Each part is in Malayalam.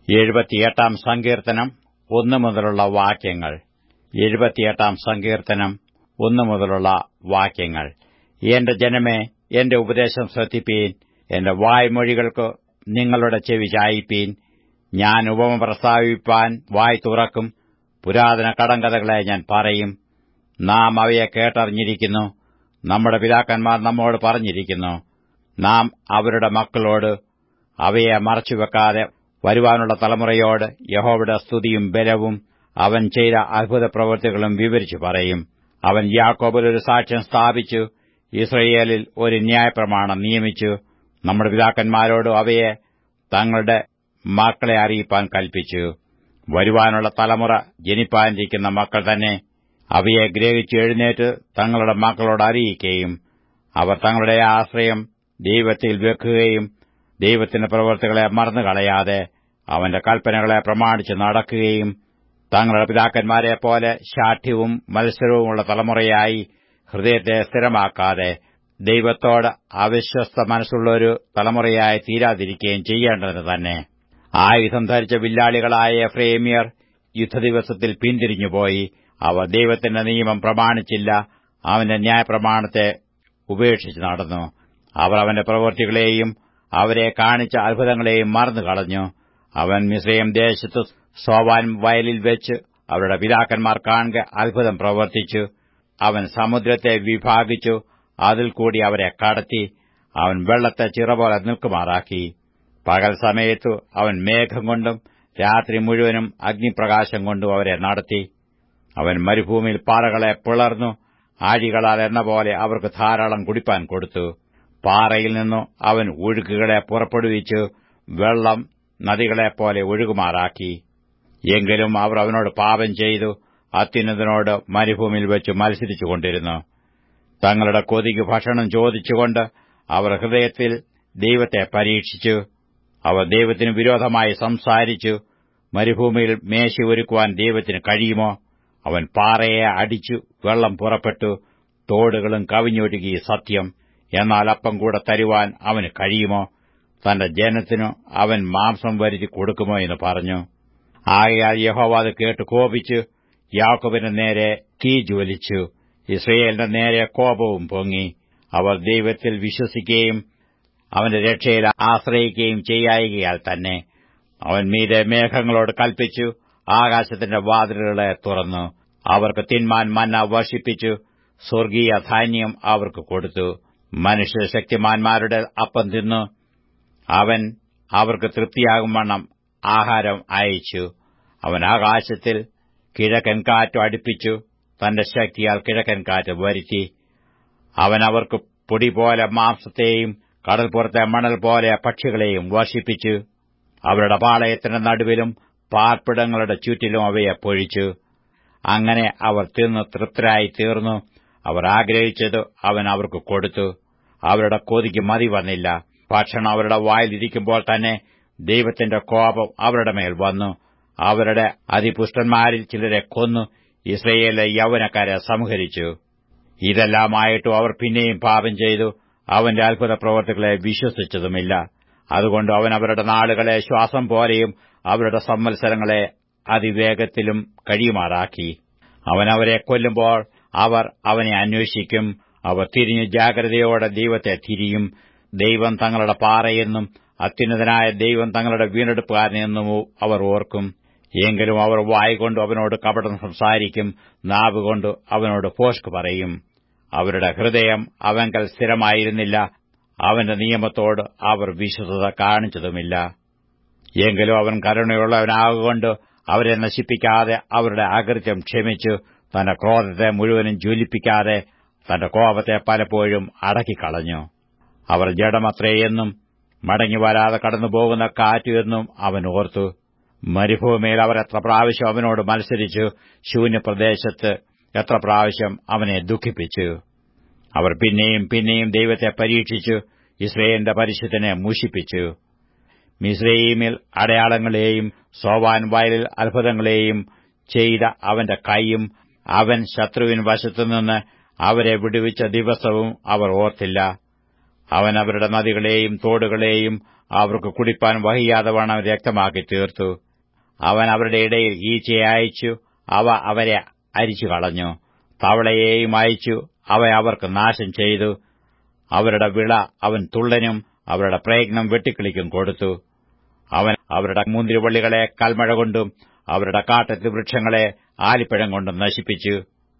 എഴുപത്തിയെട്ടാം സങ്കീർത്തനം ഒന്നു മുതലുള്ള വാക്യങ്ങൾ എഴുപത്തിയെട്ടാം സങ്കീർത്തനം ഒന്നു മുതലുള്ള വാക്യങ്ങൾ എന്റെ ജനമേ എന്റെ ഉപദേശം ശ്രദ്ധിപ്പീൻ എന്റെ വായ്മൊഴികൾക്ക് നിങ്ങളുടെ ചെവി ചായിപ്പീൻ ഞാൻ ഉപമ പ്രസ്താവിപ്പാൻ വായ് തുറക്കും പുരാതന കടങ്കഥകളെ ഞാൻ പറയും നാം അവയെ കേട്ടറിഞ്ഞിരിക്കുന്നു നമ്മുടെ പിതാക്കന്മാർ നമ്മോട് പറഞ്ഞിരിക്കുന്നു നാം അവരുടെ മക്കളോട് അവയെ മറച്ചുവെക്കാതെ വരുവാനുള്ള തലമുറയോട് യഹോവയുടെ സ്തുതിയും ബലവും അവൻ ചെയ്ത അത്ഭുത പ്രവൃത്തികളും വിവരിച്ചു പറയും അവൻ യാക്കോബിൽ ഒരു സാക്ഷ്യം സ്ഥാപിച്ചു ഇസ്രയേലിൽ ഒരു ന്യായപ്രമാണം നിയമിച്ചു നമ്മുടെ പിതാക്കന്മാരോട് അവയെ തങ്ങളുടെ മക്കളെ അറിയിപ്പാൻ കൽപ്പിച്ചു വരുവാനുള്ള തലമുറ ജനിപ്പാനിരിക്കുന്ന മക്കൾ തന്നെ അവയെ ഗ്രഹിച്ചു എഴുന്നേറ്റ് തങ്ങളുടെ മക്കളോട് അറിയിക്കുകയും അവർ തങ്ങളുടെ ആശ്രയം ദൈവത്തിൽ വെക്കുകയും ദൈവത്തിന്റെ പ്രവൃത്തികളെ മറന്നുകളയാതെ അവന്റെ കൽപ്പനകളെ പ്രമാണിച്ച് നടക്കുകയും തങ്ങളുടെ പിതാക്കന്മാരെ പോലെ ശാഠ്യവും മത്സരവുമുള്ള തലമുറയായി ഹൃദയത്തെ സ്ഥിരമാക്കാതെ ദൈവത്തോട് അവിശ്വസ്ത മനസ്സുള്ളൊരു തലമുറയായി തീരാതിരിക്കുകയും ചെയ്യേണ്ടതിന് തന്നെ ആയുധം ധരിച്ച വില്ലാളികളായ എഫ്രേമിയർ യുദ്ധദിവസത്തിൽ പിന്തിരിഞ്ഞുപോയി അവർ ദൈവത്തിന്റെ നിയമം പ്രമാണിച്ചില്ല അവന്റെ ന്യായപ്രമാണത്തെ ഉപേക്ഷിച്ച് നടന്നു അവർ അവന്റെ പ്രവൃത്തികളെയും അവരെ കാണിച്ച അത്ഭുതങ്ങളെയും മറന്നുകളഞ്ഞു അവൻ മിശ്രയം ദേശത്ത് സോവാൻ വയലിൽ വെച്ച് അവരുടെ പിതാക്കന്മാർ കാണുക അത്ഭുതം പ്രവർത്തിച്ചു അവൻ സമുദ്രത്തെ വിഭാഗിച്ചു അതിൽ കൂടി അവരെ കടത്തി അവൻ വെള്ളത്തെ ചിറപോലെ നിൽക്കുമാറാക്കി പകൽ സമയത്തു അവൻ മേഘം കൊണ്ടും രാത്രി മുഴുവനും അഗ്നിപ്രകാശം കൊണ്ടും അവരെ നടത്തി അവൻ മരുഭൂമിയിൽ പാറകളെ പിളർന്നു ആഴികളാൽ എന്ന പോലെ അവർക്ക് ധാരാളം കുടിപ്പാൻ കൊടുത്തു പാറയിൽ നിന്നു അവൻ ഒഴുക്കുകളെ പുറപ്പെടുവിച്ചു വെള്ളം നദികളെപ്പോലെ ഒഴുകുമാറാക്കി എങ്കിലും അവർ അവനോട് പാപം ചെയ്തു അത്യുന്നതനോട് മരുഭൂമിയിൽ വെച്ച് മത്സരിച്ചുകൊണ്ടിരുന്നു തങ്ങളുടെ കൊതിക്ക് ഭക്ഷണം ചോദിച്ചുകൊണ്ട് അവർ ഹൃദയത്തിൽ ദൈവത്തെ പരീക്ഷിച്ചു അവർ ദൈവത്തിന് വിരോധമായി സംസാരിച്ചു മരുഭൂമിയിൽ മേശ ഒരുക്കുവാൻ ദൈവത്തിന് കഴിയുമോ അവൻ പാറയെ അടിച്ചു വെള്ളം പുറപ്പെട്ടു തോടുകളും കവിഞ്ഞൊഴുകി സത്യം എന്നാൽ അപ്പം കൂടെ തരുവാൻ അവന് കഴിയുമോ തന്റെ ജനത്തിനു അവൻ മാംസം വരുത്തി കൊടുക്കുമോ എന്ന് പറഞ്ഞു ആകയാൽ യഹോവ അത് കേട്ട് കോപിച്ചു യാക്കോബിന്റെ നേരെ തീ ജ്വലിച്ചു ഇസ്രയേലിന്റെ നേരെ കോപവും പൊങ്ങി അവർ ദൈവത്തിൽ വിശ്വസിക്കുകയും അവന്റെ രക്ഷയിൽ ആശ്രയിക്കുകയും ചെയ്യായികയാൽ തന്നെ അവൻ മീതെ മേഘങ്ങളോട് കൽപ്പിച്ചു ആകാശത്തിന്റെ വാതിലുകളെ തുറന്നു അവർക്ക് തിന്മാൻ മന്ന വർഷിപ്പിച്ചു സ്വർഗീയ ധാന്യം അവർക്ക് കൊടുത്തു മനുഷ്യ ശക്തിമാന്മാരുടെ അപ്പം തിന്നു അവൻ അവർക്ക് തൃപ്തിയാകും വണ്ണം ആഹാരം അയച്ചു അവൻ ആകാശത്തിൽ കിഴക്കൻ കാറ്റ് അടുപ്പിച്ചു തന്റെ ശക്തിയാൽ കിഴക്കൻ കാറ്റ് വരുത്തി അവൻ അവർക്ക് പൊടി പോലെ മാംസത്തെയും കടൽപ്പുറത്തെ മണൽ പോലെ പക്ഷികളെയും വർഷിപ്പിച്ചു അവരുടെ പാളയത്തിന്റെ നടുവിലും പാർപ്പിടങ്ങളുടെ ചുറ്റിലും അവയെ പൊഴിച്ചു അങ്ങനെ അവർ തിന്ന് തൃപ്തരായി തീർന്നു അവർ ആഗ്രഹിച്ചത് അവൻ അവർക്ക് കൊടുത്തു അവരുടെ കൊതിക്ക് മതി വന്നില്ല ഭക്ഷണം അവരുടെ വായിലിരിക്കുമ്പോൾ തന്നെ ദൈവത്തിന്റെ കോപം അവരുടെ മേൽ വന്നു അവരുടെ അതിപുഷ്ടന്മാരിൽ ചിലരെ കൊന്നു ഇസ്രയേലിലെ യൗവനക്കാരെ സംഹരിച്ചു ഇതെല്ലാമായിട്ടും അവർ പിന്നെയും പാപം ചെയ്തു അവന്റെ അത്ഭുത പ്രവർത്തികളെ വിശ്വസിച്ചതുമില്ല അതുകൊണ്ട് അവൻ അവരുടെ നാളുകളെ ശ്വാസം പോലെയും അവരുടെ സംവത്സരങ്ങളെ അതിവേഗത്തിലും കഴിയുമാറാക്കി അവൻ അവരെ കൊല്ലുമ്പോൾ അവർ അവനെ അന്വേഷിക്കും അവർ തിരിഞ്ഞു ജാഗ്രതയോടെ ദൈവത്തെ തിരിയും ദൈവം തങ്ങളുടെ പാറയെന്നും അത്യുന്നതനായ ദൈവം തങ്ങളുടെ വീണ്ടെടുപ്പുകാരനെന്നും അവർ ഓർക്കും എങ്കിലും അവർ വായികൊണ്ട് അവനോട് കപടം സംസാരിക്കും നാവുകൊണ്ട് അവനോട് ഫോഷ്ക് പറയും അവരുടെ ഹൃദയം അവങ്കൽ സ്ഥിരമായിരുന്നില്ല അവന്റെ നിയമത്തോട് അവർ വിശ്വസത കാണിച്ചതുമില്ല എങ്കിലും അവൻ കരുണയുള്ളവനാകൊണ്ട് അവരെ നശിപ്പിക്കാതെ അവരുടെ അകൃത്യം ക്ഷമിച്ചു തന്റെ ക്രോധത്തെ മുഴുവനും ജ്വലിപ്പിക്കാതെ തന്റെ കോപത്തെ പലപ്പോഴും അടക്കിക്കളഞ്ഞു അവർ ജഡമത്രയെന്നും മടങ്ങി വരാതെ കടന്നുപോകുന്ന കാറ്റ് എന്നും അവൻ ഓർത്തു മരുഭൂമിയിൽ അവർ എത്ര പ്രാവശ്യം അവനോട് മത്സരിച്ചു ശൂന്യപ്രദേശത്ത് എത്ര പ്രാവശ്യം അവനെ ദുഃഖിപ്പിച്ചു അവർ പിന്നെയും പിന്നെയും ദൈവത്തെ പരീക്ഷിച്ചു ഇസ്രയേലിന്റെ പരിശുദ്ധനെ മൂഷിപ്പിച്ചു മിസ്രൈമിൽ അടയാളങ്ങളെയും സോവാൻ വയലിൽ അത്ഭുതങ്ങളെയും ചെയ്ത അവന്റെ കൈയും അവൻ ശത്രുവിൻ വശത്തുനിന്ന് അവരെ വിടുവിച്ച ദിവസവും അവർ ഓർത്തില്ല അവൻ അവരുടെ നദികളെയും തോടുകളെയും അവർക്ക് കുടിപ്പാൻ വഹിയാതെ വേണം രക്തമാക്കി തീർത്തു അവൻ അവരുടെ ഇടയിൽ ഈച്ചയെ അയച്ചു അവ അവരെ അരിച്ചു കളഞ്ഞു തവളയെയും അയച്ചു അവ അവർക്ക് നാശം ചെയ്തു അവരുടെ വിള അവൻ തുള്ളനും അവരുടെ പ്രയത്നം വെട്ടിക്കിളിക്കും കൊടുത്തു അവൻ അവരുടെ മുന്തിരിവള്ളികളെ കൽമഴ കൊണ്ടും അവരുടെ കാട്ടത്തി വൃക്ഷങ്ങളെ ആലിപ്പഴം കൊണ്ടും നശിപ്പിച്ചു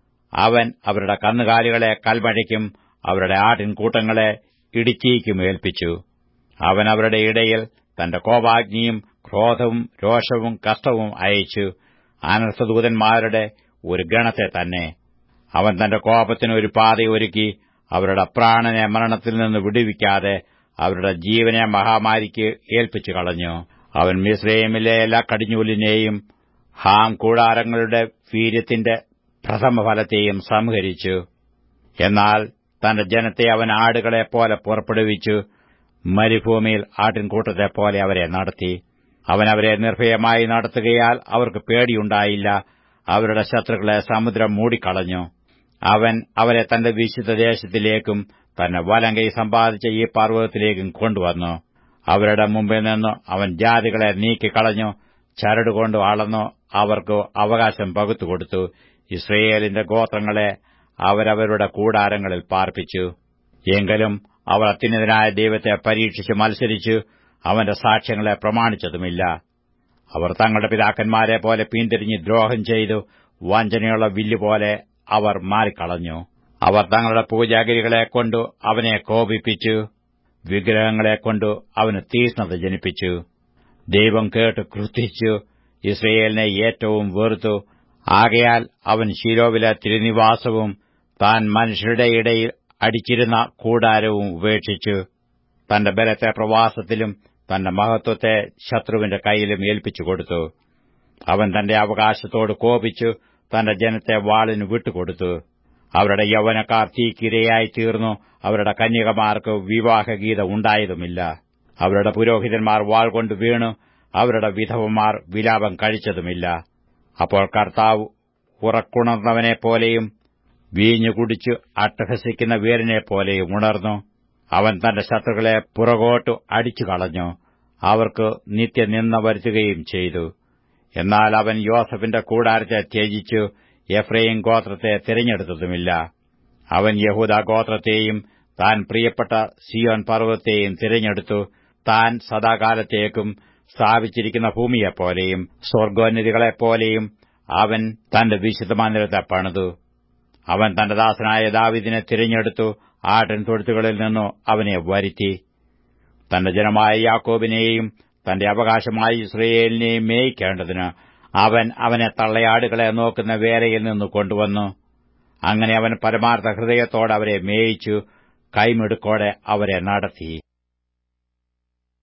അവൻ അവരുടെ കന്നുകാലികളെ കൽമഴയ്ക്കും അവരുടെ ആട്ടിൻകൂട്ടങ്ങളെ ഇടിച്ചീക്കും ഏൽപ്പിച്ചു അവൻ അവരുടെ ഇടയിൽ തന്റെ കോപാഗ്നിയും ക്രോധവും രോഷവും കഷ്ടവും അയച്ചു അനർത്ഥദൂതന്മാരുടെ ഒരു ഗണത്തെ തന്നെ അവൻ തന്റെ കോപത്തിന് ഒരു പാതയൊരുക്കി അവരുടെ പ്രാണനെ മരണത്തിൽ നിന്ന് വിടുവിക്കാതെ അവരുടെ ജീവനെ മഹാമാരിക്ക് ഏൽപ്പിച്ചു കളഞ്ഞു അവൻ മിസ്രൈമിലെ എല്ലാ കടിഞ്ഞൂലിനെയും ഹാം കൂടാരങ്ങളുടെ വീര്യത്തിന്റെ പ്രഥമഫലത്തെയും സംഹരിച്ചു എന്നാൽ തന്റെ ജനത്തെ അവൻ ആടുകളെപ്പോലെ പുറപ്പെടുവിച്ചു മരുഭൂമിയിൽ ആട്ടിൻകൂട്ടത്തെപ്പോലെ അവരെ നടത്തി അവൻ അവരെ നിർഭയമായി നടത്തുകയാൽ അവർക്ക് പേടിയുണ്ടായില്ല അവരുടെ ശത്രുക്കളെ സമുദ്രം മൂടിക്കളഞ്ഞു അവൻ അവരെ തന്റെ വിശുദ്ധ ദേശത്തിലേക്കും തന്നെ വലങ്കൈ സമ്പാദിച്ച ഈ പർവ്വതത്തിലേക്കും കൊണ്ടുവന്നു അവരുടെ മുമ്പിൽ നിന്ന് അവൻ ജാതികളെ നീക്കിക്കളഞ്ഞു ചരടുകൊണ്ട് അളന്നു അവർക്ക് അവകാശം പകുത്തുകൊടുത്തു ഇസ്രയേലിന്റെ ഗോത്രങ്ങളെ അവരവരുടെ കൂടാരങ്ങളിൽ പാർപ്പിച്ചു എങ്കിലും അവർ അത്യുന്നതനായ ദൈവത്തെ പരീക്ഷിച്ച് മത്സരിച്ചു അവന്റെ സാക്ഷ്യങ്ങളെ പ്രമാണിച്ചതുമില്ല അവർ തങ്ങളുടെ പിതാക്കന്മാരെ പോലെ പിന്തിരിഞ്ഞ് ദ്രോഹം ചെയ്തു വഞ്ചനയുള്ള വില്ലുപോലെ അവർ മാറിക്കളഞ്ഞു അവർ തങ്ങളുടെ പൂജാഗിരികളെ കൊണ്ടു അവനെ കോപിപ്പിച്ചു വിഗ്രഹങ്ങളെ കൊണ്ടു അവന് തീഷ്ണത ജനിപ്പിച്ചു ദൈവം കേട്ട് ക്രുദ്ധിച്ചു ഇസ്രയേലിനെ ഏറ്റവും വെറുത്തു ആകയാൽ അവൻ ശിരോവിലെ തിരുനിവാസവും താൻ മനുഷ്യരുടെ ഇടയിൽ അടിച്ചിരുന്ന കൂടാരവും ഉപേക്ഷിച്ചു തന്റെ ബലത്തെ പ്രവാസത്തിലും തന്റെ മഹത്വത്തെ ശത്രുവിന്റെ കൈയിലും ഏൽപ്പിച്ചു കൊടുത്തു അവൻ തന്റെ അവകാശത്തോട് കോപിച്ചു തന്റെ ജനത്തെ വാളിന് വിട്ടുകൊടുത്തു അവരുടെ യൗവനക്കാർ തീക്കിരയായി തീർന്നു അവരുടെ കന്യകമാർക്ക് വിവാഹഗീത ഉണ്ടായതുമില്ല അവരുടെ പുരോഹിതന്മാർ വാൾ കൊണ്ട് വീണു അവരുടെ വിധവമാർ വിലാപം കഴിച്ചതുമില്ല അപ്പോൾ കർത്താവ് ഉറക്കുണർന്നവനെപ്പോലെയും വീഞ്ഞു കുടിച്ചു അട്ടഹസിക്കുന്ന വീരനെപ്പോലെയും ഉണർന്നു അവൻ തന്റെ ശത്രുക്കളെ പുറകോട്ടു അടിച്ചു കളഞ്ഞു അവർക്ക് നിത്യനിന്ദ വരുത്തുകയും ചെയ്തു എന്നാൽ അവൻ യോസഫിന്റെ കൂടാരത്തെ ത്യജിച്ചു എഫ്രൈം ഗോത്രത്തെ തിരഞ്ഞെടുത്തതുമില്ല അവൻ യഹൂദ ഗോത്രത്തെയും താൻ പ്രിയപ്പെട്ട സിയോൻ പർവ്വതത്തെയും തിരഞ്ഞെടുത്തു താൻ സദാകാലത്തേക്കും സ്ഥാപിച്ചിരിക്കുന്ന ഭൂമിയെപ്പോലെയും സ്വർഗോന്നതികളെപ്പോലെയും അവൻ തന്റെ വിശുദ്ധമന്ദിരത്തെ പണിതു അവൻ തന്റെ ദാസനായ ദാവിദിനെ തിരഞ്ഞെടുത്തു ആട്ടിൻ തൊഴുത്തുകളിൽ നിന്നു അവനെ വരുത്തി തന്റെ ജനമായ യാക്കോബിനെയും തന്റെ അവകാശമായ ഇസ്രയേലിനെയും മേയിക്കേണ്ടതിന് അവൻ അവനെ തള്ളയാടുകളെ നോക്കുന്ന വേലയിൽ നിന്ന് കൊണ്ടുവന്നു അങ്ങനെ അവൻ പരമാർത്ഥ ഹൃദയത്തോടെ അവരെ മേയിച്ചു കൈമിടുക്കോടെ അവരെ നടത്തി